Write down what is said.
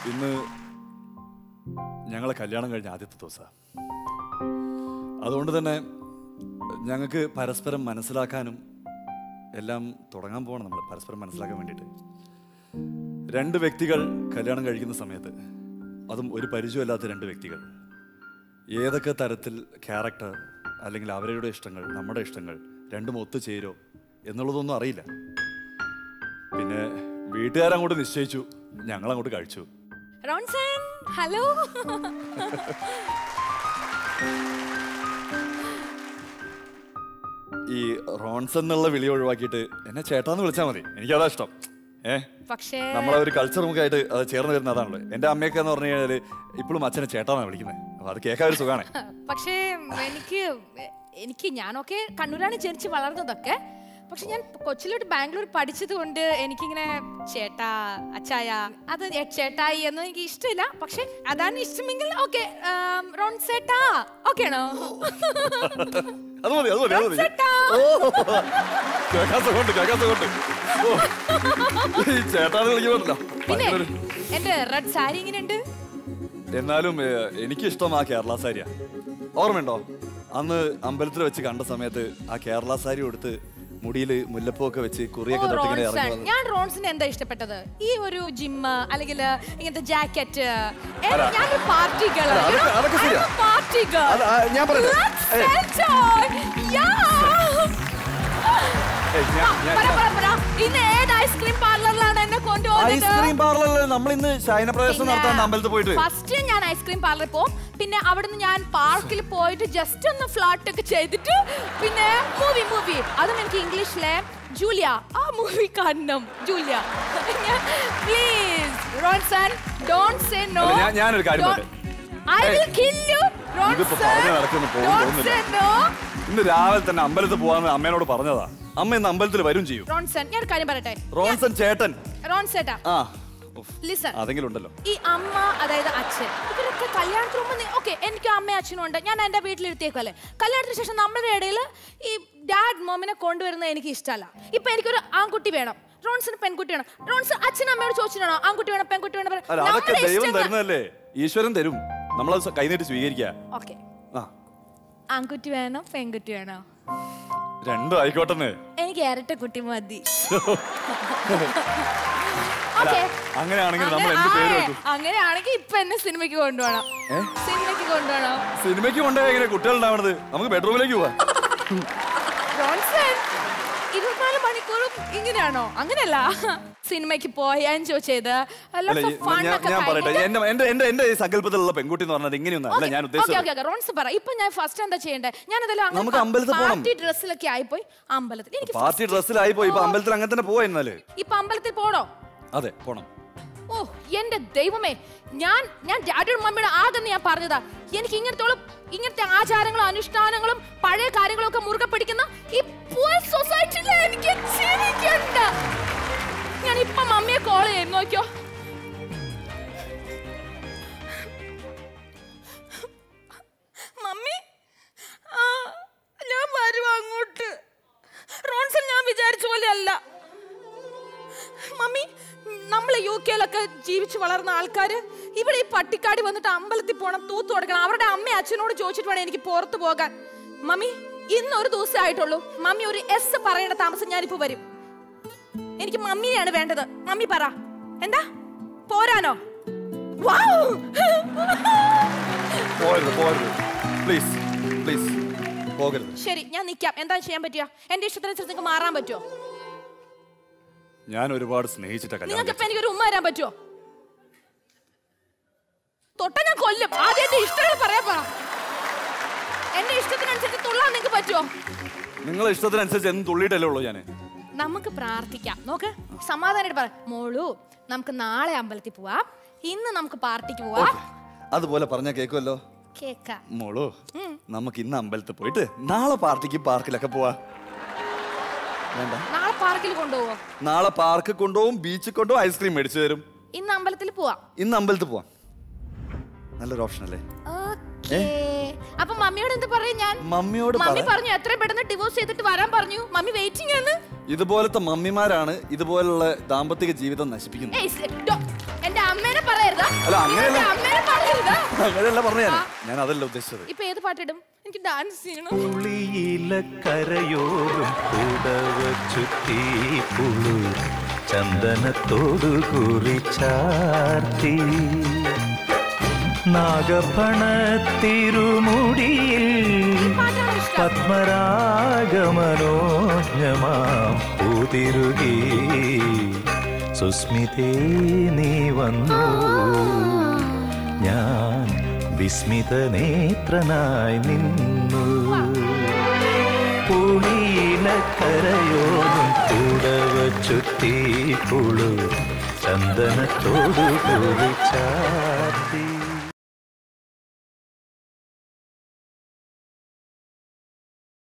ഇന്ന് ഞങ്ങളെ കല്യാണം കഴിഞ്ഞ ആദ്യത്തെ ദിവസമാണ് അതുകൊണ്ട് തന്നെ ഞങ്ങൾക്ക് പരസ്പരം മനസ്സിലാക്കാനും എല്ലാം തുടങ്ങാൻ പോകണം നമ്മൾ പരസ്പരം മനസ്സിലാക്കാൻ വേണ്ടിയിട്ട് രണ്ട് വ്യക്തികൾ കല്യാണം കഴിക്കുന്ന സമയത്ത് അതും ഒരു പരിചയമില്ലാത്ത രണ്ട് വ്യക്തികൾ ഏതൊക്കെ തരത്തിൽ ക്യാരക്ടർ അല്ലെങ്കിൽ അവരുടെ ഇഷ്ടങ്ങൾ നമ്മുടെ ഇഷ്ടങ്ങൾ രണ്ടും ഒത്തുചേരോ എന്നുള്ളതൊന്നും അറിയില്ല പിന്നെ വീട്ടുകാരങ്ങോട്ട് നിശ്ചയിച്ചു ഞങ്ങളങ്ങോട്ട് കഴിച്ചു റോൺസൺ ഹലോ ഈ റോൺസൺ എന്നുള്ള വിളി ഒഴിവാക്കിയിട്ട് എന്നെ ചേട്ടാന്ന് വിളിച്ചാൽ മതി എനിക്കതാ ഇഷ്ടം ഏ പക്ഷേ നമ്മളെ ഒരു കൾച്ചർ മുഖമായിട്ട് അത് ചേർന്ന് വരുന്ന അതാണല്ലോ എന്റെ അമ്മയൊക്കെ എന്ന് പറഞ്ഞു കഴിഞ്ഞാൽ ഇപ്പോഴും അച്ഛനെ ചേട്ടാന്നാണ് വിളിക്കുന്നത് അപ്പൊ അത് കേൾക്കാൻ ഒരു സുഖമാണ് പക്ഷേ എനിക്ക് എനിക്ക് ഞാനൊക്കെ കണ്ണൂരാണ് ജനിച്ച് വളർന്നതൊക്കെ പക്ഷെ ഞാൻ കൊച്ചിലോട്ട് ബാംഗ്ലൂർ പഠിച്ചത് കൊണ്ട് എനിക്കിങ്ങനെ ചേട്ടാ അച്ചായ അത് ഏ- ചേട്ടായി എന്ന് എനിക്ക് ഇഷ്ടമില്ല പക്ഷെ അതാണ് ഇഷ്ടമെങ്കിൽ ഓക്കെ റോൺ ചേട്ടാ ഓക്കെ ആണോ അത് മതി അത് മതി അത് മതി ചേട്ടാ. ഓ കേൾക്കാൻ സുഖമുണ്ട് കേൾക്കാൻ സുഖമുണ്ട് ഓ ഈ ചേട്ടാന്ന് വിളിക്കുമ്പോഴല്ലോ പിന്നെ ഭയങ്കര ഒരു- എന്റെ റെഡ് സാരി ഇങ്ങനെയുണ്ട് എന്നാലും ഏഹ്, എനിക്കിഷ്ടം ആ കേരള സാരിയാ ഓർമ്മയുണ്ടോ അന്ന് അമ്പലത്തിൽ വെച്ച് കണ്ട സമയത്ത് ആ കേരള സാരി കൊടുത്ത് മുടിയിൽ മുല്ലപ്പൂ ഒക്കെ വെച്ച് ഓ, കുറിയൊക്കെ തൊട്ടിങ്ങനെ റോൺസൺ. ഇറങ്ങി വന്ന് ഞാൻ റോൺസിന് എന്താ ഇഷ്ടപ്പെട്ടത് ഈ ഒരു ജിമ്മ് അല്ലെങ്കിൽ ഇങ്ങനത്തെ ജാക്കറ്റ് അല്ല. ഞാനൊരു പാർട്ടി ഗേൾ അല്ല, അതൊക്കെ- അതൊക്കെ ശരിയാ. പാർട്ടി ഗേൾ അത് ആ, ഞാൻ പറയട്ടെ? ഏയ്. ഏയ്, ഞാൻ- ഞാൻ- ഇന്ന് ഏത് ഐസ്ക്രീം പാർലറിലാണ് എന്നെ കൊണ്ടുപോകുന്നത് ഐസ്ക്രീം പാർലറിൽ നമ്മൾ ഇന്ന് ശയന പ്രവേശനം നടത്താൻ അമ്പലത്തിൽ പോയിട്ട് ഫസ്റ്റ് ഞാൻ ഐസ്ക്രീം പാർലറിൽ പോകും പിന്നെ അവിടുന്ന് ഞാൻ പാർക്കിൽ പോയിട്ട് ജസ്റ്റ് ഒന്ന് ഫ്ലാട്ട് ഒക്കെ ചെയ്തിട്ട് പിന്നെ മൂവി മൂവി അതും എനിക്ക് ഇംഗ്ലീഷിലെ ജൂലിയ ആ മൂവി കാണണം Julia please Ronson don't say no അല്ല, ഞാൻ- ഞാനൊരു കാര്യം പറയട്ടെ? ഐ വിൽ ഏയ്. കിൽ യു ഇതിപ്പോ പറഞ്ഞു നടക്കുന്നു, പോകും തോന്നുന്നില്ല. ഇന്ന് രാവിലെ തന്നെ അമ്പലത്തിൽ പോവാന്ന് അമ്മേനോട് പറഞ്ഞതാ അമ്മ ഇന്ന് അമ്പലത്തിൽ വരും ചെയ്യും റോൺസൺ ഞാൻ ഒരു കാര്യം പറയട്ടെ റോൺസൺ ചേട്ടൻ റോൺസേട്ടാ ആ ഉഫ്, ലിസൺ അതെങ്കിലും ഉണ്ടല്ലോ ഈ അമ്മ അതായത് അച്ഛൻ ഇവരൊക്കെ കല്യാണത്തിന് മുമ്പ് നി- ഓക്കെ എനിക്ക് അമ്മയും അച്ഛനും ഉണ്ട് ഞാൻ എന്റെ വീട്ടിലിരുത്തിയേക്കല്ലേ കല്യാണത്തിന് ശേഷം നമ്മുടെ ഇടയിൽ ഈ ഡാഡ് മോമിനെ കൊണ്ടുവരുന്നത് എനിക്ക് ഇഷ്ടമല്ല ഇപ്പൊ എനിക്കൊരു ആൺകുട്ടി വേണം റോൺസിന് പെൺകുട്ടി വേണം റോൺസ് അച്ഛനും അമ്മയോട് ചോദിച്ചിട്ടാണോ ആൺകുട്ടി വേണം പെൺകുട്ടി വേണം അല്ല അതൊക്കെ ദൈവം തരുന്നതല്ലേ ഈശ്വരൻ തരും നമ്മളത് സ- കൈനീട്ടി സ്വീകരിക്കുക ഓക്കെ ആ ആൺകുട്ടി വേണം പെൺകുട്ടി വേണോ രണ്ടും ആയിക്കോട്ടെന്ന് എനിക്ക് ഇരട്ട കുട്ടി മതി അല്ല, ഓക്കെ അങ്ങനെയാണെങ്കിൽ നമ്മൾ എന്ത് പേര് വെക്കും അങ്ങനെയാണെങ്കിൽ ഇപ്പൊ എന്നെ സിനിമയ്ക്ക് കൊണ്ടുപോകണം ഏ? സിനിമയ്ക്ക് കൊണ്ടുപോകണം സിനിമയ്ക്ക് കൊണ്ടുപോയി എങ്ങനെ കുട്ടികൾ ഉണ്ടാവണത് നമുക്ക് ബെഡ്റൂമിലേക്ക് പോവാ റോൺസൺ ഇരുപത്തിനാല് മണിക്കൂറും ഇങ്ങനെയാണോ അങ്ങനെയല്ല സിനിമയ്ക്ക് പോയി എൻജോയ് ചെയ്ത് അല്ല ഈ- ഞാൻ ഞാൻ പറയട്ടെ എന്റെ എന്റെ എന്റെ എന്റെ ഈ സങ്കല്പത്തിലുള്ള പെൺകുട്ടി എന്ന് പറഞ്ഞത് ഇങ്ങനെയൊന്നും അല്ല ഞാൻ ഉദ്ദേശിച്ചത് റോൺസ് പറ ഇപ്പൊ ഞാൻ ഫസ്റ്റ് എന്താ ചെയ്യണ്ടേ ഞാൻ അതെല്ലാം നമുക്ക് അമ്പലത്തിൽ പോണം. പാർട്ടി ഡ്രസ്സിലൊക്കെ ആയിപ്പോയി അമ്പലത്തിൽ എനിക്ക് പാർട്ടി ഡ്രസ്സിലായി പോയി ഇപ്പൊ അമ്പലത്തിൽ അങ്ങനെ തന്നെ പോവാ എന്നാല് ഇപ്പൊ അമ്പലത്തിൽ പോണോ അതെ പോണം ഓ എന്റെ ദൈവമേ ഞാൻ ഞാൻ ഡാഡിയുടെ മമ്മിയുടെ ആകെന്ന് ഞാൻ പറഞ്ഞതാ എനിക്ക് ഇങ്ങനത്തോളം ഇങ്ങനത്തെ ആചാരങ്ങളും അനുഷ്ഠാനങ്ങളും പഴയ കാര്യങ്ങളും ഒക്കെ മുറുകെ പിടിക്കുന്ന ഈ സൊസൈറ്റിയിൽ എനിക്ക് ജീവിക്കണ്ട ഞാൻ ഇപ്പൊ മമ്മിയെ കോൾ ചെയ്യും നോക്കിയോ മമ്മി ആ, ഞാൻ വരും അങ്ങോട്ട് റോൺസൺ ഞാൻ വിചാരിച്ച പോലെ അല്ല മമ്മി നമ്മൾ യു കെയിലൊക്കെ ജീവിച്ചു വളർന്ന ആൾക്കാര് ഇവിടെ ഈ പട്ടിക്കാടി വന്നിട്ട് അമ്പലത്തിൽ പോണം തൂത്തു കൊടുക്കണം അവരുടെ അമ്മ അച്ഛനോട് ചോദിച്ചിട്ട് വേണം എനിക്ക് പുറത്തു പോകാൻ മമ്മി ഇന്ന് ഒരു ദിവസം ആയിട്ടുള്ളൂ മമ്മി ഒരു എസ് പറയേണ്ട താമസം ഞാനിപ്പോ വരും എനിക്ക് മമ്മിനെയാണ് വേണ്ടത് മമ്മി പറ എന്താ പോരാനോ വൗ! പോകരുത് പോകരുത് പ്ലീസ് പ്ലീസ് പോകരുത് ശരി ഞാൻ നിക്കാം എന്താ ചെയ്യാൻ പറ്റിയ എന്റെ ഇഷ്ടത്തിനനുസരിച്ച് നിങ്ങൾക്ക് മാറാൻ പറ്റുമോ ഞാൻ ഒരുപാട് സ്നേഹിച്ചിട്ട കല്യാണം നിങ്ങൾക്ക് ഇപ്പൊ എനിക്കൊരു ഉമ്മ തരാൻ പറ്റുമോ തൊട്ട ഞാൻ കൊല്ലും ആദ്യം എന്റെ ഇഷ്ടങ്ങൾ പറയാൻ പറ എന്റെ ഇഷ്ടത്തിനനുസരിച്ച് തുള്ളാൻ നിങ്ങൾക്ക് പറ്റുമോ നിങ്ങളെ ഇഷ്ടത്തിനനുസരിച്ച് എന്ത് തുള്ളിയിട്ടല്ലേ ഉള്ളൂ ഞാൻ നമുക്ക് പ്രാർത്ഥിക്കാം നോക്ക് സമാധാനമായിട്ട് പറ മോളു നമുക്ക് നാളെ അമ്പലത്തിൽ പോവാം ഇന്ന് നമുക്ക് പാർട്ടിക്ക് പോവാം അതുപോലെ പറഞ്ഞാ കേക്കുമല്ലോ കേക്കാം മോളു നമുക്ക് ഇന്ന് അമ്പലത്തിൽ പോയിട്ട് നാളെ പാർട്ടിക്ക് പാർക്കിലൊക്കെ പോവാ വേണ്ട നാളെ പാർക്കിൽ കൊണ്ടുപോവോ നാളെ പാർക്ക് കൊണ്ടുപോകും ബീച്ചിൽ കൊണ്ടുപോകും ഐസ്ക്രീം മേടിച്ചു തരും ഇന്ന് അമ്പലത്തിൽ പോവാം ഇന്ന് അമ്പലത്തിൽ പോവാം നല്ലൊരു ഓപ്ഷൻ അല്ലേ ഓക്കേ അപ്പൊ മമ്മിയോട് എന്ത് പറയും ഞാൻ മമ്മിയോട് മമ്മി പറ പറഞ്ഞു എത്രയും പെട്ടെന്ന് ഡിവോഴ്സ് ചെയ്തിട്ട് വരാൻ പറഞ്ഞു മമ്മി വെയിറ്റിംഗ് ആണ് ഇതുപോലത്തെ മമ്മിമാരാണ് ഇതുപോലുള്ള ദാമ്പത്തിക ജീവിതം നശിപ്പിക്കുന്നത് ഏയ്, സ്- ഡോ- എന്റെ അമ്മേനെ പറയരുതാ അല്ല അങ്ങനെയല്ല അമ്മേനെ പാടരുത് അങ്ങനെയല്ല പറഞ്ഞ ഞാൻ ഞാൻ അതല്ല ഉദ്ദേശിച്ചത് ഇപ്പൊ ഏത് പാട്ടിടും എനിക്ക് ഡാൻസ് ചെയ്യണം പുളിയിലക്കരയോറും കൂടവ ചുറ്റി പുളു ചന്ദനത്തോടു കുറിച്ചാർത്തി നാഗഫണത്തിരുമുടിയിൽ പാട്ടാണ് ഇഷ്ടം പത്മരാഗമനോജ്ഞമാം പൂതിരുകി സുസ്മിതേ നീ വന്നു ഞാൻ വിസ്മിതനേത്രനായി നിന്നു പുളിയിലക്കരയോടും കൂടവ ചുറ്റി പുളു ചന്ദനത്തോടു കൂടി ചാത്തി